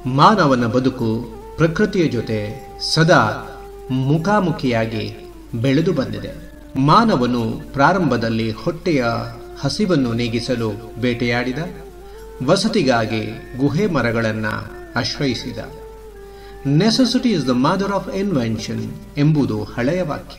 ಮಾನವನ ಬದುಕು ಪ್ರಕೃತಿಯ ಜೊತೆ ಸದಾ ಮುಖಾಮುಖಿಯಾಗಿ ಬೆಳೆದು ಬಂದಿದೆ ಮಾನವನು ಪ್ರಾರಂಭದಲ್ಲಿ ಹೊಟ್ಟೆಯ ಹಸಿವನ್ನು ನೀಗಿಸಲು ಬೇಟೆಯಾಡಿದ ವಸತಿಗಾಗಿ ಗುಹೆ ಮರಗಳನ್ನು ಆಶ್ರಯಿಸಿದ necessity is the mother of invention ಎಂಬುದು ಹಳೆಯ ವಾಕ್ಯ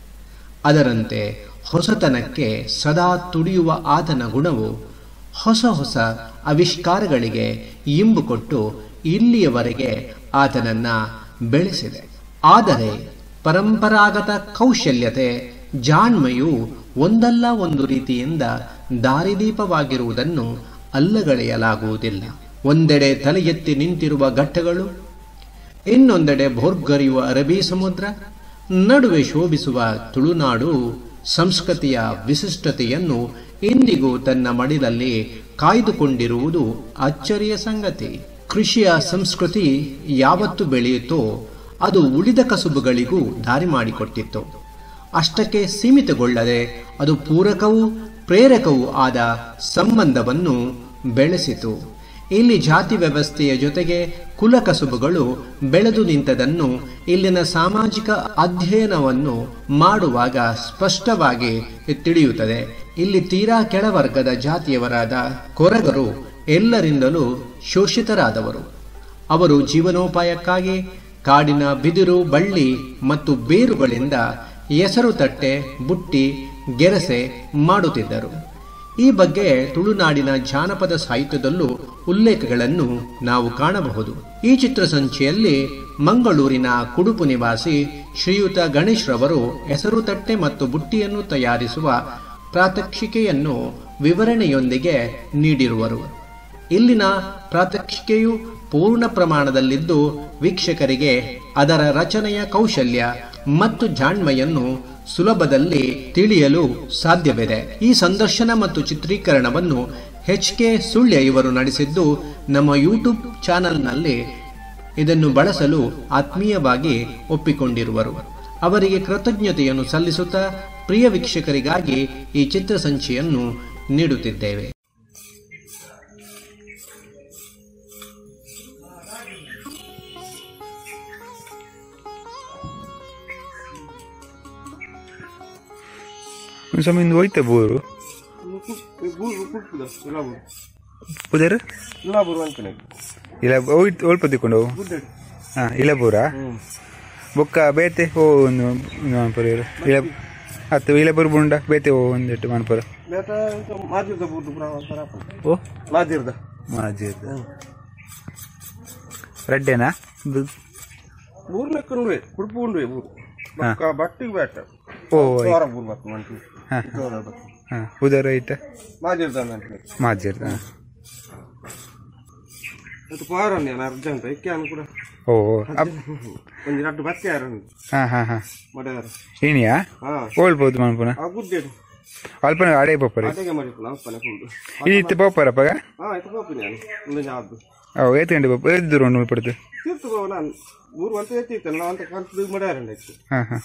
ಅದರಂತೆ ಹೊಸತನಕ್ಕೆ ಸದಾ ತುಡಿಯುವ ಆತನ ಗುಣವು ಹೊಸ ಹೊಸ ಆವಿಷ್ಕಾರಗಳಿಗೆ ಇಂಬು ಕೊಟ್ಟು ಇಲ್ಲಿಯವರೆಗೆ ಆತನನ್ನ ಬೆಳೆಸಿದೆ ಆದರೆ ಪರಂಪರಾಗತ ಕೌಶಲ್ಯತೆ ಜಾಣ್ಮೆಯು ಒಂದಲ್ಲ ಒಂದು ರೀತಿಯಿಂದ ದಾರಿದೀಪವಾಗಿರುವುದನ್ನು ಅಲ್ಲಗಳೆಯಲಾಗುವುದಿಲ್ಲ ಒಂದೆಡೆ ತಲೆ ಎತ್ತಿ ನಿಂತಿರುವ ಘಟ್ಟಗಳು ಇನ್ನೊಂದೆಡೆ ಭೋರ್ಗರಿಯುವ ಅರಬ್ಬಿ ಸಮುದ್ರ ನಡುವೆ ಶೋಭಿಸುವ ತುಳುನಾಡು ಸಂಸ್ಕೃತಿಯ ವಿಶಿಷ್ಟತೆಯನ್ನು ಇಂದಿಗೂ ತನ್ನ ಮಡಿಲಲ್ಲಿ ಕಾಯ್ದುಕೊಂಡಿರುವುದು ಅಚ್ಚರಿಯ ಸಂಗತಿ ಕೃಷಿಯ ಸಂಸ್ಕೃತಿ ಯಾವತ್ತು ಬೆಳೆಯಿತೋ ಅದು ಉಳಿದ ಕಸುಬುಗಳಿಗೂ ದಾರಿ ಮಾಡಿಕೊಟ್ಟಿತ್ತು ಅಷ್ಟಕ್ಕೆ ಸೀಮಿತಗೊಳ್ಳದೆ ಅದು ಪೂರಕವೂ ಪ್ರೇರಕವೂ ಆದ ಸಂಬಂಧವನ್ನು ಬೆಳೆಸಿತು ಇಲ್ಲಿ ಜಾತಿ ವ್ಯವಸ್ಥೆಯ ಜೊತೆಗೆ ಕುಲ ಕಸುಬುಗಳು ಬೆಳೆದು ನಿಂತದನ್ನು ಇಲ್ಲಿನ ಸಾಮಾಜಿಕ ಅಧ್ಯಯನವನ್ನು ಮಾಡುವಾಗ ಸ್ಪಷ್ಟವಾಗಿ ತಿಳಿಯುತ್ತದೆ ಇಲ್ಲಿ ತೀರಾ ಕೆಳವರ್ಗದ ಜಾತಿಯವರಾದ ಕೊರಗರು ಎಲ್ಲರಿಂದಲೂ ಶೋಷಿತರಾದವರು ಅವರು ಜೀವನೋಪಾಯಕ್ಕಾಗಿ ಕಾಡಿನ ಬಿದಿರು ಬಳ್ಳಿ ಮತ್ತು ಬೇರುಗಳಿಂದ ಎಸರು ತಟ್ಟೆ ಬುಟ್ಟಿ ಗೆರಸೆ ಮಾಡುತ್ತಿದ್ದರು ಈ ಬಗ್ಗೆ ತುಳುನಾಡಿನ ಜಾನಪದ ಸಾಹಿತ್ಯದಲ್ಲೂ ಉಲ್ಲೇಖಗಳನ್ನು ನಾವು ಕಾಣಬಹುದು ಈ ಚಿತ್ರಸಂಚಿಯಲ್ಲಿ ಮಂಗಳೂರಿನ ಕುಡುಪು ನಿವಾಸಿ ಶ್ರೀಯುತ ಗಣೇಶ್ ರವರು ಹೆಸರು ತಟ್ಟೆ ಮತ್ತು ಬುಟ್ಟಿಯನ್ನು ತಯಾರಿಸುವ ಪ್ರಾತ್ಯಕ್ಷಿಕೆಯನ್ನು ವಿವರಣೆಯೊಂದಿಗೆ ನೀಡಿರುವರು ಇಲ್ಲಿನ ಪ್ರಾತ್ಯಕ್ಷಿಕೆಯು ಪೂರ್ಣ ಪ್ರಮಾಣದಲ್ಲಿದ್ದು ವೀಕ್ಷಕರಿಗೆ ಅದರ ರಚನೆಯ ಕೌಶಲ್ಯ ಮತ್ತು ಜಾಣ್ಮೆಯನ್ನು ಸುಲಭದಲ್ಲಿ ತಿಳಿಯಲು ಸಾಧ್ಯವಿದೆ ಈ ಸಂದರ್ಶನ ಮತ್ತು ಚಿತ್ರೀಕರಣವನ್ನು ಎಚ್ ಕೆ ಸುಳ್ಯ ಇವರು ನಡೆಸಿದ್ದು ನಮ್ಮ ಯೂಟ್ಯೂಬ್ ಚಾನೆಲ್ನಲ್ಲಿ ಇದನ್ನು ಬಳಸಲು ಆತ್ಮೀಯವಾಗಿ ಒಪ್ಪಿಕೊಂಡಿರುವರು ಅವರಿಗೆ ಕೃತಜ್ಞತೆಯನ್ನು ಸಲ್ಲಿಸುತ್ತಾ ಪ್ರಿಯ ವೀಕ್ಷಕರಿಗಾಗಿ ಈ ಚಿತ್ರಸಂಚಿಯನ್ನು ನೀಡುತ್ತಿದ್ದೇವೆ ಸಮಯಿಂದ ಹೋಯ್ತ ಬೋರು ಪುದರ್ ಇಲ್ಲ ಬರುವಂತಾನೆ ಇಲ್ಲ ಹೋಯ್ತು ಓಲ್ಪ ತಿಕ್ಕೊಂಡು ಹಾಂ ಇಲ್ಲ ಬೋರ ಬೊಕ್ಕ ಬೇತೆ ಓ ಒಂದು ಮನ್ಪುರ ಇಲ್ಲ ಹತ್ತು ಇಲ್ಲ ಬರು ಬುಂಡ ಬೇತೆ ಓ ಒಂದೆಟ್ಟು ಮನ್ಪುರ ಬೇಟ ಮಾದಿರ್ದ ಬೂದು ಬರ ಓ ಮಾದಿರ್ದ ಮಾಜಿ ರಡ್ಡೆನಾ ಊರ್ ಲೆಕ್ಕ ನೋಡ್ರಿ ಕುಡುಪು ಉಂಡ್ರಿ ಊರು ಬಕ್ಕ ಬಟ್ಟಿಗೆ ಬೇಟ ಓ ವಾರ ಬೂರ್ ಬತ್ತು ಮಂಟಿ ಹಾಂ ಹಾಂ ಉದರ ಐಟ ಮಾದಿರ್ದ ಅಂತ ಮಾಜಿ ಹಾಂ ಅದು ಪಾರನ್ಯ ಅರ್ಜೆಂಟ್ ಇಕ್ಕೆ ಅನ್ ಕೂಡ ಓ ಅಪ್ ಒಂದು ಎರಡು ಬತ್ತೆ ಯಾರು ಹಾಂ ಹಾಂ ಹಾಂ ಮಾಡ್ಯಾರ ಏನಿಯಾ ಹಾ ಓಳ್ಬೋದು ಮನ್ಪುನ ಆ ಗುಡ್ಡೇಡು ಅಲ್ಪನ ಅಡೇ ಪಪ್ಪರೆ ಅಟೆಗೆ ಮಾಡಿತ್ತು ನಾವು ಪನೆ ಕುಂಡು ಇದು ಇತ್ತು ಪಪ್ಪರಪ್ಪಗ ಹಾ ಆಯ್ತು ಪಾಪಿ ನಾನು ಒಂದು ಯಾವ್ದು ಅವು ಏತ್ ಗಂಟೆ ಪಪ್ಪ ಎದ್ದು ದೂರ ನೋಡ್ಪಡ್ತು ತೀರ್ತು ಬಾವ ನಾನು ಮೂರು ವರ್ಷ ಎತ್ತಿತ್ತು ನಾವು ಅಂತ ಕಲ್ತು ಮಾಡ್ಯಾರ ಇತ್ತು ಹಾಂ ಹಾಂ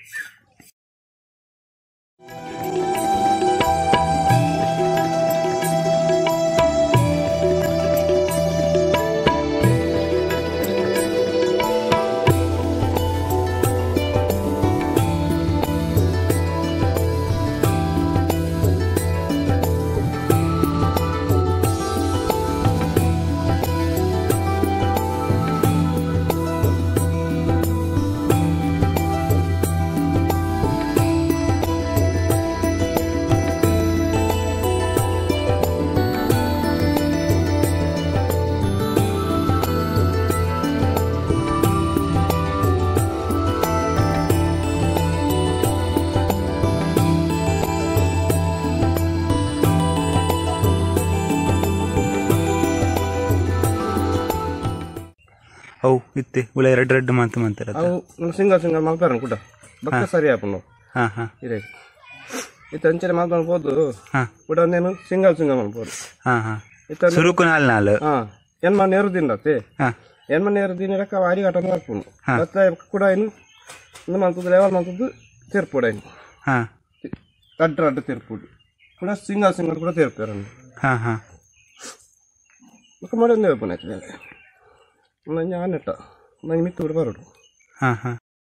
ಅವು ಇತ್ತೆ ಉಳ ಎರಡು ರೆಡ್ ಮಂತ್ ಮಂತಾರ ಅವು ನಾನು ಸಿಂಗಲ್ ಸಿಂಗಲ್ ಮಾಡ್ತಾರ ಕೂಡ ಬಕ್ಕ ಸರಿ ಆಪು ನಾವು ಹಾಂ ಹಾಂ ಇರೇ ಇತ್ತ ಅಂಚನೆ ಮಾತಾಡ್ಬೋದು ಹಾಂ ಕೂಡ నేను సింగల్ సింగల్ ಮಾಡ್ಬೋದು ಹಾಂ ಹಾಂ ಇತ್ತ ಸುರುಕು ನಾಲ್ ನಾಲ್ ಹಾ ಏನ್ ಮನೆ ಎರುದಿಂದತೆ ಹಾಂ ಏನ್ ಮನೆ ಎರುದಿನ ರಕ್ಕ ವಾರಿ ಆಟ ಮಾಡ್ಕೊಂಡು ಮತ್ತೆ ಕೂಡ ಏನು ಇನ್ನು ಮಾಡ್ತದ್ದು ಲೆವೆಲ್ ಮಾಡ್ತದ್ದು ತೀರ್ಪುಡ ಏನು ಹಾಂ ಅಡ್ಡ ಅಡ್ಡ ತೀರ್ಪುಡು ಕೂಡ ಸಿಂಗಲ್ ಸಿಂಗಲ್ ಕೂಡ ತೀರ್ಪಾರ ಹಾಂ ಹಾಂ ಮತ್ತೆ ಮಾಡಿ ಒಂದು ಪುನಃ എന്നാ ഞാനിട്ട എന്നാ മിത്തൂട് പറഞ്ഞു ಹಾ ಹಾ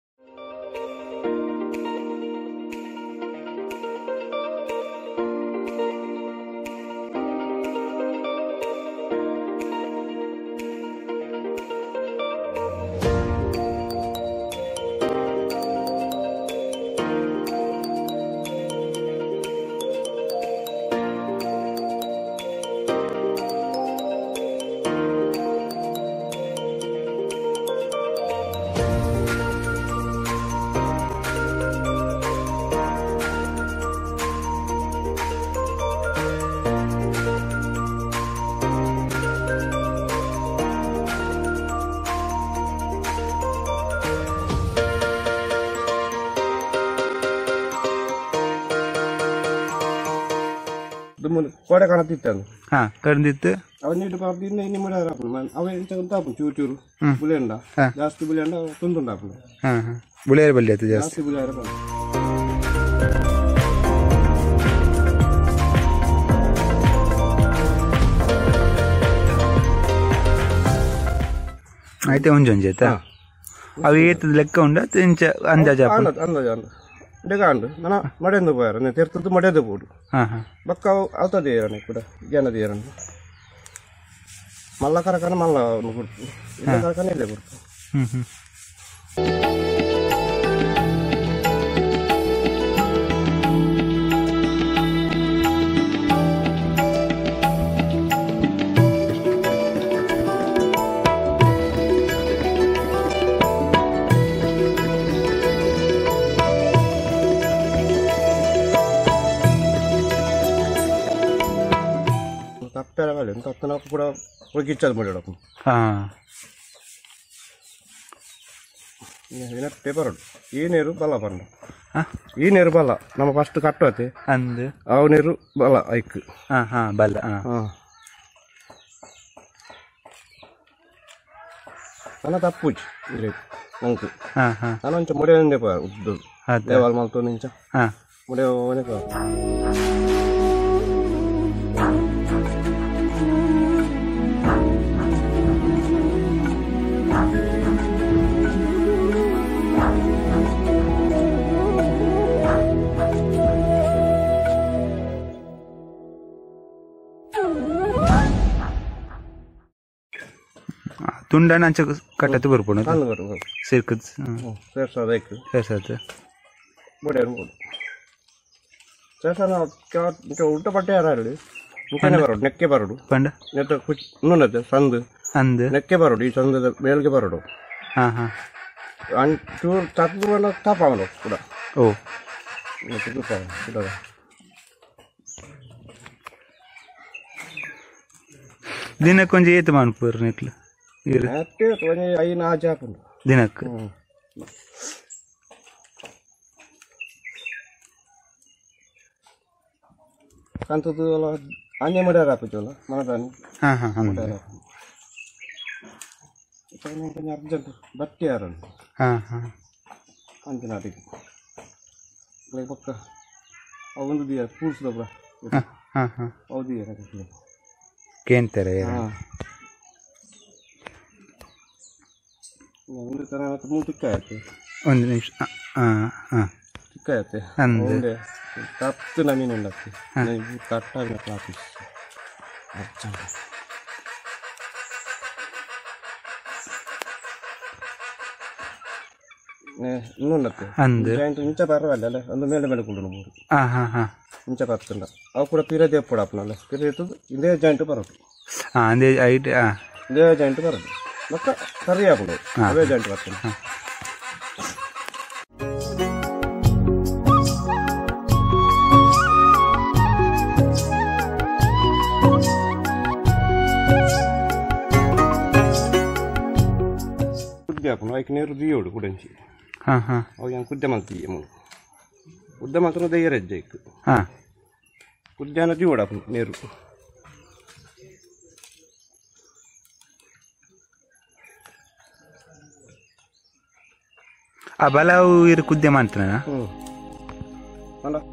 ഇത് മുൻ കോടെ കണത്തിട്ടാണ് ಹಾ ಕಡ್ದಿತ್ತು ಅವನಿಟ್ಟು ಪಾಪದಿಂದ ಇನ್ನು ಮಾಡ್ಯಾರಪ್ಪ ಅವ ಎಂತ ಉಂಟಾಪು ಚೂರು ಚೂರು ಬುಲೆ ಉಂಡ ಹಾ. ಜಾಸ್ತಿ ಬುಲೆ ಉಂಡ ತುಂದುಂಡಾಪು ಹಾ ಹಾ ಬುಳಿಯರ್ ಬಲ್ಲಿ ಆಯ್ತು ಜಾಸ್ತಿ ಜಾಸ್ತಿ ಬುಲೆ ಆರಪ್ಪ అయితే ಒಂಜಿ ಒಂಜಿ ಆಯ್ತಾ ಅವು ಏತದ ಲೆಕ್ಕ ಉಂಡ ಇಂಚ ಅಂದಾಜ ಅಂದ ಅಂದಾಜ ಅಂದ ಡೆಗ ಅಂಡು ನನ್ನ ಮಡೆಂದು పోయారు నేను తిరుతుంది మడేది పోడు ಹಾ ಹಾ బక్క అవుతుంది ఏరని కూడా జన తీయరని మళ్ళా కరకన మళ్ళా కొడుకు ఇలా కరకన ఇల్లే కొడుకు ಹ್ಮ್ ಹ್ಮ್ తప్పేర వాళ్ళు ఎంత వస్తున్నప్పుడు కూడా ఉడికిచ్చేది ముడేటప్పుడు ಹಾ ఈయన పేపర్ ఈ నీరు బల్ల పండు ಹಾ ಈ ನೀರು ಬಲ್ಲ ನಮ್ಮ ಫಸ್ಟ್ ಕಟ್ಟೋತಿ ಅಂದು ಅವು ನೀರು ಬಲ್ಲ ಐಕ್ ಹಾ ಹಾ ಬಲ್ಲ ಹಾ ಹಾಂ ನನ್ನ ತಪ್ಪುಜಿ ಇಲ್ಲಿ ನಂಕು ಹಾ ಹಾ ನಾನು ಒಂಚ ಮುಡೆ ಒಂದೇ ಪೋ ಉದ್ದು ಅದ ದೇವಾಲ್ ಮಲ್ತು ನಿಂಚ ಹಾ ಮುಡೆ ಓನೆ ಪೋ ತುಂಡನ ಅಂಚ ಕಟ್ಟತ್ತು ಬರ್ಪುಣ ಕಣ್ಣು ಬರು ಸಿರ್ಕದ್ ಸೇರ್ಸೋದು ಐಕ್ ಸೇರ್ಸತ್ ಮುಡೆ ಅನ್ಬೋದು ಸೇರ್ಸೋಣ ఇంకా ಉಲ್ಟ ಪಟ್ಟೆ ಯಾರು ఇంకనే బరడు నెక్కే బరడు ಪಂಡ నెత్త ఉన్నది సందు ಅಂದು నెక్కే బరడు ఈ సందు మేల్ಗೆ బరడు ಹಾ ಹಾ ಚೂರು ತಪ್ಪು ಬಂದ ತಪ್ಪಾವನು ಕೂಡ ಓ ಕೂಡ ದಿನಕ್ಕೊಂಜಿ ಏತು ಮಾಡ್ಪುರ್ ನಿಕ್ಲು ಇರು ಮತ್ತೆ ಒಂಜಿ ಐದು ಆಚೆ ಹಾಕೊಂಡು ದಿನಕ್ಕೆ ಕಂತದ್ದು ಎಲ್ಲ ಅಂಜೆ ಮಾಡ್ಯಾರ ಹಾಪಿಚೋಲ್ಲ ಮನದಾನಿ ಹಾ ಹಾ ಹಂಗೆ కొంచెం అర్జెంట్ బట్టి యారండి ಹಾ ಹಾ అంచనాటికి లేక పక్క అవును దియ పూర్స్ dobra ಹಾ ಹಾ ಹಾ ಅವು ದಿಯ ಹಾಕಿ ಕೇಂತಾರೆ ಒಂದು ತರ ಮೂರು ಚಿಕ್ಕ ಆಯ್ತು ಒಂದು ನಿಮಿಷ ಹಾ ಹಾ ಚಿಕ್ಕ ಆಯ್ತು ಅಂದೆ ಒಂದೇ ತಪ್ಪು ನಮೀನು ಉಂಡಕ್ಕೆ ಕಟ್ಟಾಗಿ ಕ್ಲಾಸ್ ಅರ್ಜೆಂಟ್ ಇನ್ನೊಂದಕ್ಕೆ ಅಂದು ಜಾಯಿಂಟ್ ಇಂಚ ಪರವಾಗಿಲ್ಲ ಅಲ್ಲ ಒಂದು ಮೇಲೆ ಮೇಲೆ ಕೊಡು ಮೂರು ಹಾ ಹಾ ಹಾ ఇంచ పడుతుండ అవి కూడా పీరేది ఎప్పుడు అప్పుడు పీరేది ఇదే జాయింట్ పరదు ಹಾ ಅಂದೇ ಐಟ್ ಹಾ ఇదే జాయింట్ పరదు మొక్క కర్రీ అప్పుడు అవే జాయింట్ పడుతుంది ಕುದ್ಯಾಪನು ಐಕ್ ನೀರು ದಿಯೋಡು ಕುಡಂಚಿ ಹಾ ಹಾ ಅವು ಹೆಂಗೆ ಕುದ್ದೆ ಮಲ್ತೀಯ ಮೂರು ಕುದ್ದೆ ಮಾತ್ರ ದಯ್ಯ ರಜ್ಜೆ ಇಕ್ಕು ಹಾ ಕುದ್ಯಾನ ದಿಯೋಡಪ್ಪ ನೀರು ಆ ಬಲಾವು ಇರು ಕುದ್ದೆ ಮಾಡ್ತಾನ ಹ್ಞೂ ಅಲ್ಲ